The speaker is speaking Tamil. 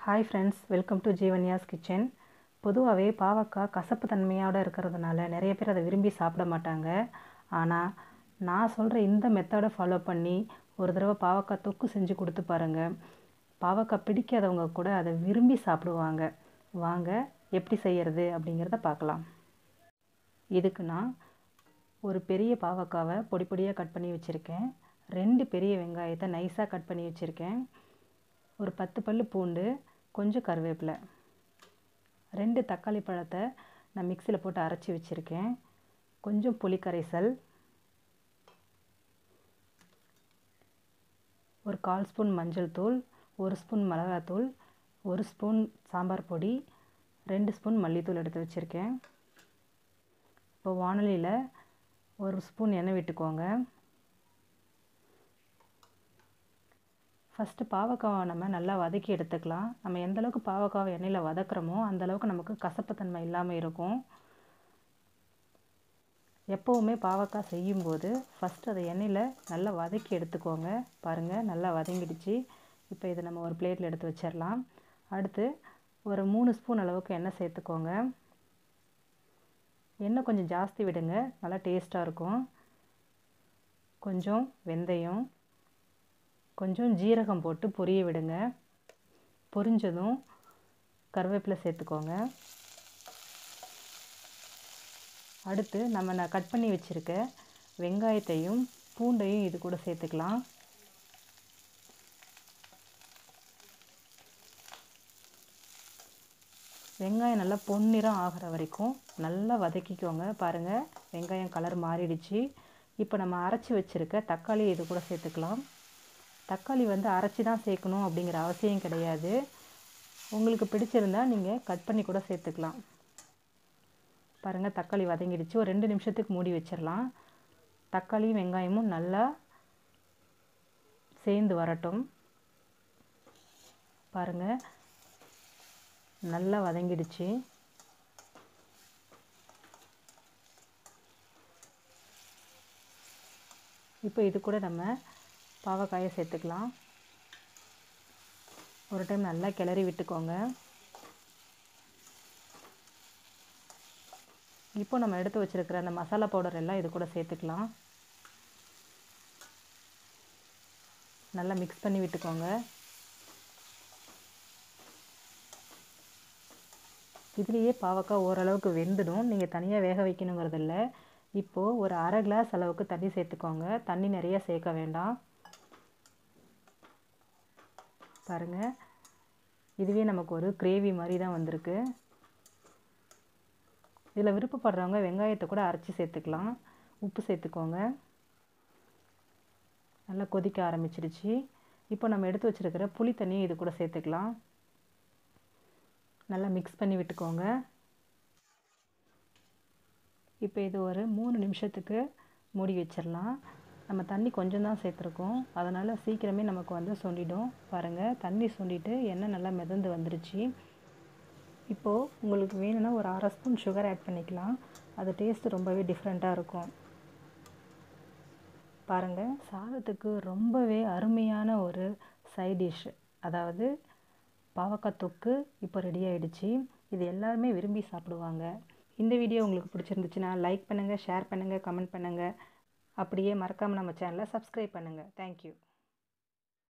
hi friends welcome to Jeevanya's kitchen பொதுவாகவே பாவக்காய் கசப்பு தன்மையோடு இருக்கிறதுனால நிறைய பேர் அதை விரும்பி சாப்பிட மாட்டாங்க ஆனால் நான் சொல்கிற இந்த மெத்தடை ஃபாலோ பண்ணி ஒரு தடவை பாவக்காய் தொக்கு செஞ்சு கொடுத்து பாருங்கள் பாவக்காய் பிடிக்காதவங்க கூட அதை விரும்பி சாப்பிடுவாங்க வாங்க எப்படி செய்கிறது அப்படிங்கிறத பார்க்கலாம் இதுக்கு நான் ஒரு பெரிய பாவக்காவை பொடி பொடியாக கட் பண்ணி வச்சுருக்கேன் ரெண்டு பெரிய வெங்காயத்தை நைஸாக கட் பண்ணி வச்சுருக்கேன் ஒரு பத்து பல் பூண்டு கொஞ்சம் கருவேப்பிலை ரெண்டு தக்காளி பழத்தை நான் மிக்சியில் போட்டு அரைச்சி வச்சுருக்கேன் கொஞ்சம் புளி கரைசல் ஒரு கால் ஸ்பூன் மஞ்சள் தூள் ஒரு ஸ்பூன் மிளகாத்தூள் ஒரு ஸ்பூன் சாம்பார் பொடி ரெண்டு ஸ்பூன் மல்லித்தூள் எடுத்து வச்சுருக்கேன் இப்போ வானொலியில் ஒரு ஸ்பூன் எண்ணெய் விட்டுக்கோங்க ஃபஸ்ட்டு பாவக்காவை நம்ம நல்லா வதக்கி எடுத்துக்கலாம் நம்ம எந்த அளவுக்கு பாவக்காவை எண்ணெயில் வதக்குறோமோ அந்தளவுக்கு நமக்கு கசப்புத்தன்மை இல்லாமல் இருக்கும் எப்போவுமே பாவக்காய் செய்யும்போது ஃபஸ்ட்டு அதை எண்ணெயில் நல்லா வதக்கி எடுத்துக்கோங்க பாருங்கள் நல்லா வதங்கிடுச்சு இப்போ இதை நம்ம ஒரு பிளேட்டில் எடுத்து வச்சிடலாம் அடுத்து ஒரு மூணு ஸ்பூன் அளவுக்கு எண்ணெய் சேர்த்துக்கோங்க எண்ணெய் கொஞ்சம் ஜாஸ்தி விடுங்க நல்லா டேஸ்ட்டாக இருக்கும் கொஞ்சம் வெந்தயம் கொஞ்சம் ஜீரகம் போட்டு பொரிய விடுங்க பொரிஞ்சதும் கருவேப்பிலை சேர்த்துக்கோங்க அடுத்து நம்ம நான் கட் பண்ணி வச்சுருக்க வெங்காயத்தையும் பூண்டையும் இது கூட சேர்த்துக்கலாம் வெங்காயம் நல்லா பொன்னிறம் ஆகிற வரைக்கும் நல்லா வதக்கிக்கோங்க பாருங்கள் வெங்காயம் கலர் மாறிடுச்சு இப்போ நம்ம அரைச்சி வச்சுருக்க தக்காளி இது கூட சேர்த்துக்கலாம் தக்காளி வந்து அரைச்சி தான் சேர்க்கணும் அப்படிங்கிற அவசியம் கிடையாது உங்களுக்கு பிடிச்சிருந்தா நீங்கள் கட் பண்ணி கூட சேர்த்துக்கலாம் பாருங்கள் தக்காளி வதங்கிடுச்சு ஒரு ரெண்டு நிமிஷத்துக்கு மூடி வச்சிடலாம் தக்காளியும் வெங்காயமும் நல்லா சேர்ந்து வரட்டும் பாருங்கள் நல்லா வதங்கிடுச்சு இப்போ இது கூட நம்ம பாவக்காயை சேர்த்துக்கலாம் ஒரு டைம் நல்லா கிளறி விட்டுக்கோங்க இப்போ நம்ம எடுத்து வச்சுருக்கிற அந்த மசாலா பவுடர் எல்லாம் இது கூட சேர்த்துக்கலாம் நல்லா மிக்ஸ் பண்ணி விட்டுக்கோங்க இதுலேயே பாவக்காய் ஓரளவுக்கு வெந்துடும் நீங்கள் தனியாக வேக வைக்கணுங்கிறதில்ல இப்போது ஒரு அரை கிளாஸ் அளவுக்கு தண்ணி சேர்த்துக்கோங்க தண்ணி நிறைய சேர்க்க வேண்டாம் பாருங்கள் இதுவே நமக்கு ஒரு கிரேவி மாதிரி தான் வந்திருக்கு இதில் விருப்பப்படுறவங்க வெங்காயத்தை கூட அரைச்சி சேர்த்துக்கலாம் உப்பு சேர்த்துக்கோங்க நல்லா கொதிக்க ஆரம்பிச்சிடுச்சு இப்போ நம்ம எடுத்து வச்சுருக்கிற புளி தண்ணியும் இது கூட சேர்த்துக்கலாம் நல்லா மிக்ஸ் பண்ணி விட்டுக்கோங்க இப்போ இது ஒரு மூணு நிமிஷத்துக்கு மூடி வச்சிடலாம் நம்ம தண்ணி கொஞ்சம் தான் சேர்த்துருக்கோம் அதனால் சீக்கிரமே நமக்கு வந்து சுண்டிடும் பாருங்கள் தண்ணி சுண்டிட்டு எண்ணெய் நல்லா மிதந்து வந்துருச்சு இப்போது உங்களுக்கு வேணும்னா ஒரு அரை ஸ்பூன் சுகர் ஆட் பண்ணிக்கலாம் அது டேஸ்ட்டு ரொம்பவே டிஃப்ரெண்ட்டாக இருக்கும் பாருங்கள் சாதத்துக்கு ரொம்பவே அருமையான ஒரு சைட் டிஷ் அதாவது பாவக்காய் தொக்கு இப்போ ரெடி ஆகிடுச்சு இது எல்லாருமே விரும்பி சாப்பிடுவாங்க இந்த வீடியோ உங்களுக்கு பிடிச்சிருந்துச்சுன்னா லைக் பண்ணுங்கள் ஷேர் பண்ணுங்கள் கமெண்ட் பண்ணுங்கள் அப்படியே மறக்காமல் நம்ம சேனலை சப்ஸ்கிரைப் பண்ணுங்கள் தேங்க்யூ